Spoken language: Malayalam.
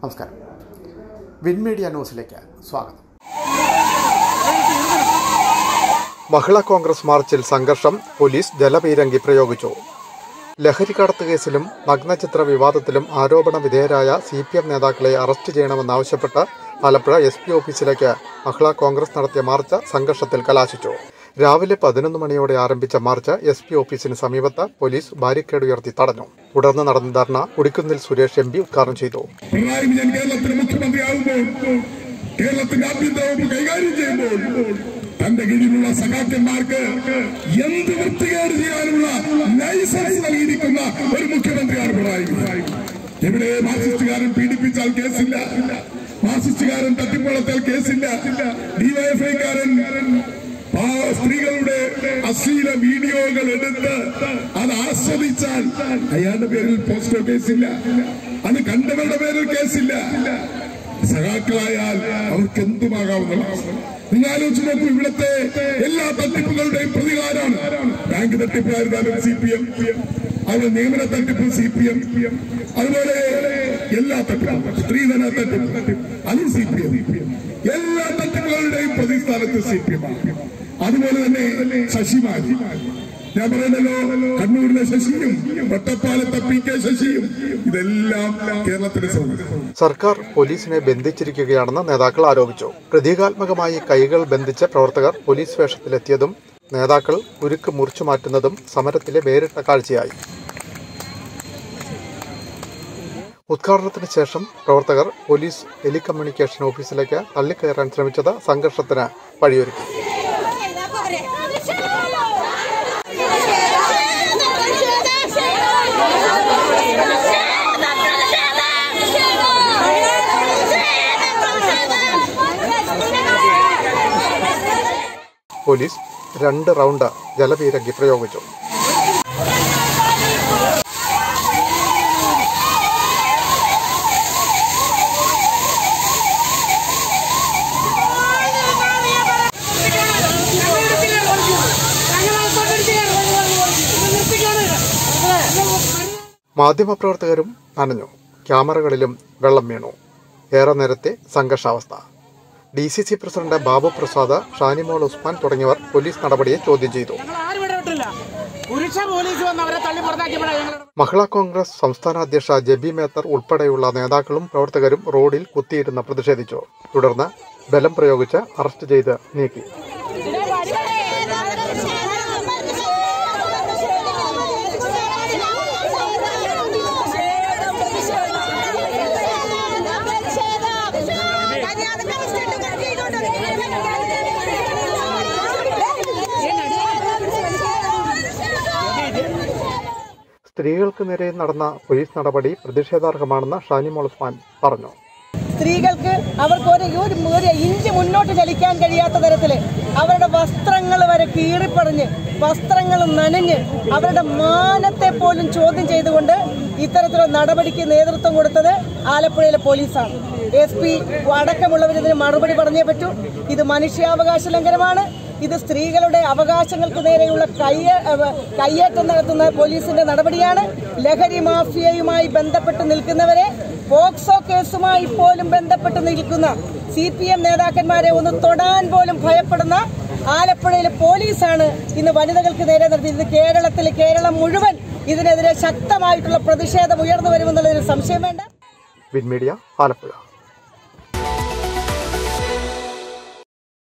നമസ്കാരം വിൻ മീഡിയ ന്യൂസിലേക്ക് സ്വാഗതം മഹിളാ കോൺഗ്രസ് മാർച്ചിൽ സംഘർഷം പോലീസ് ജലപീരങ്കി പ്രയോഗിച്ചു ലഹരിക്കടത്ത് കേസിലും നഗ്നചിത്ര വിവാദത്തിലും ആരോപണ വിധേയരായ സി പി എം നേതാക്കളെ അറസ്റ്റ് ചെയ്യണമെന്നാവശ്യപ്പെട്ട് ആലപ്പുഴ എസ് പി ഓഫീസിലേക്ക് മഹിളാ കോൺഗ്രസ് നടത്തിയ മാർച്ച് സംഘർഷത്തിൽ കലാശിച്ചു രാവിലെ പതിനൊന്ന് മണിയോടെ ആരംഭിച്ച മാർച്ച് എസ് പി ഓഫീസിന് സമീപത്ത് പോലീസ് ബാരിക്കേഡ് ഉയർത്തി തടഞ്ഞു തുടർന്ന് നടന്ന ധർണ ഉടിക്കുന്നിൽ സുരേഷ് എം പി ഉദ്ഘാടനം ചെയ്തു പിണറായി വിജയൻ കേരളത്തിന് മുഖ്യമന്ത്രിയാകുമ്പോൾ കേരളത്തിന്റെ ആഭ്യന്തര വകുപ്പ് കൈകാര്യം ചെയ്യുമ്പോൾ തന്റെ കീഴിലുള്ള സഖാക്കന്മാർക്ക് എന്ത് വൃത്തികേട് ചെയ്യാനുള്ള ലൈസൻസ് നൽകിയിരിക്കുന്ന ഒരു മുഖ്യമന്ത്രിയാണ് പിണറായി വിജയൻ ഇവിടെ മാർക്സിസ്റ്റുകാരൻ പീഡിപ്പിച്ചാൽ കേസില്ല മാർക്സിസ്റ്റുകാരൻ തട്ടിപ്പളത്താൽ കേസില്ല ഡിവൈഎഫ്ഐക്കാരൻ ആ സ്ത്രീകളുടെ അശ്ലീല വീഡിയോകൾ എടുത്ത് അത് ആസ്വദിച്ചാൽ അയാളുടെ പേരിൽ പോസ്റ്റോ കേസില്ല അത് കണ്ടവരുടെ പേരിൽ കേസില്ല സഖാക്കളായാൽ അവർക്ക് എന്തുമാകാവുന്നതാണ് നിങ്ങൾ ആലോചിച്ച് നോക്കൂ ഇവിടുത്തെ എല്ലാ തട്ടിപ്പുകളുടെയും പ്രതികാരമാണ് ബാങ്ക് തട്ടിപ്പായിരുന്നാലും സി പി എം അതുപോലെ നിയമന തട്ടിപ്പ് സി പി എം അതുപോലെ എല്ലാ തട്ടിപ്പും സ്ത്രീധന തട്ടിപ്പ് അതും സി പി എം എല്ലാ തട്ടിപ്പുകളുടെയും പ്രതിസ്ഥാനത്ത് സി പി എം അതുപോലെ തന്നെ ശശിമാജി ഞാൻ പറയുന്നല്ലോ കണ്ണൂരിലെ ശശിയും വട്ടപ്പാലത്തെ പി കെ ശശിയും ഇതെല്ലാം കേരളത്തിലെ സംബന്ധിച്ചു സർക്കാർ പോലീസിനെ ബന്ധിച്ചിരിക്കുകയാണെന്ന് നേതാക്കൾ ആരോപിച്ചു പ്രതീകാത്മകമായി കൈകൾ ബന്ധിച്ച് പ്രവർത്തകർ പോലീസ് വേഷത്തിലെത്തിയതും നേതാക്കൾ ഉരുക്ക് മുറിച്ചു മാറ്റുന്നതും സമരത്തിലെ വേറിട്ട കാഴ്ചയായി ഉദ്ഘാടനത്തിന് ശേഷം പ്രവർത്തകർ പോലീസ് ടെലികമ്മ്യൂണിക്കേഷൻ ഓഫീസിലേക്ക് തള്ളിക്കയറാൻ ശ്രമിച്ചത് സംഘർഷത്തിന് വഴിയൊരുക്കി പോലീസ് രണ്ട് റൗണ്ട് ജലപീരങ്കി പ്രയോഗിച്ചു മാധ്യമപ്രവർത്തകരും നനഞ്ഞു ക്യാമറകളിലും വെള്ളം വീണു ഏറെ നേരത്തെ സംഘർഷാവസ്ഥ D C C president Babu Prasad Shanimol Usman തുടങ്ങിയവർ പോലീസ് നടപടിയെ ചോദ്യം ചെയ്തു ഞങ്ങൾ ആരും ഇടപെട്ടില്ല പുരുഷ പോലീസ് വന്ന് അവരെ തള്ളി പുറത്താക്കിയപ്പോഴാണ് ഞങ്ങൾ മഹിളാ കോൺഗ്രസ് സംസ്ഥാന അധ്യക്ഷ ജെബി മേത്തർ ഉൾപ്പെടെയുള്ള നേതാക്കളും പ്രവർത്തകരും റോഡിൽ കുത്തിയിരുന്ന് പ്രതിഷേധിച്ചു തുടർന്ന് ബലം പ്രയോഗിച്ച് അറസ്റ്റ് ചെയ്ത് നീക്കി സ്ത്രീകൾക്ക് നേരെ നടന്ന പോലീസ് നടപടി പ്രതിഷേധാർഹമാണെന്ന് ഷാനിമോൾ ഉസ്മാൻ പറഞ്ഞു സ്ത്രീകൾക്ക് അവർക്ക് ഒരു ഒരു ഒരു ഇഞ്ച് മുന്നോട്ട് ചലിക്കാൻ കഴിയാത്ത തരത്തിൽ അവരുടെ വസ്ത്രങ്ങൾ വരെ കീറിപ്പറിഞ്ഞ് വസ്ത്രങ്ങൾ നനഞ്ഞ് അവരുടെ മാനത്തെ പോലും ചോദ്യം ചെയ്തുകൊണ്ട് ഇത്തരത്തിലുള്ള നടപടിക്ക് നേതൃത്വം കൊടുത്തത് ആലപ്പുഴയിലെ പോലീസാണ് എസ് പി അടക്കമുള്ളവർ ഇതിന് മറുപടി പറഞ്ഞേ പറ്റൂ ഇത് മനുഷ്യാവകാശ ലംഘനമാണ് ഇത് സ്ത്രീകളുടെ അവകാശങ്ങൾക്ക് നേരെയുള്ള കയ്യ അവ- കയ്യേറ്റം നടത്തുന്ന പോലീസിന്റെ നടപടിയാണ് ലഹരി മാഫിയയുമായി ബന്ധപ്പെട്ട് നിൽക്കുന്നവരെ പോക്സോ കേസുമായി പോലും ബന്ധപ്പെട്ട് നിൽക്കുന്ന സി പി എം നേതാക്കന്മാരെ ഒന്ന് തൊടാൻ പോലും ഭയപ്പെടുന്ന ആലപ്പുഴയിലെ പോലീസാണ് ഇന്ന് വനിതകൾക്ക് നേരെ നടത്തിയത് ഇത് കേരളത്തിൽ കേരളം മുഴുവൻ ഇതിനെതിരെ ശക്തമായിട്ടുള്ള പ്രതിഷേധം ഉയർന്നു വരുമെന്നുള്ളതിന് സംശയം വേണ്ട വിൻ മീഡിയ ആലപ്പുഴ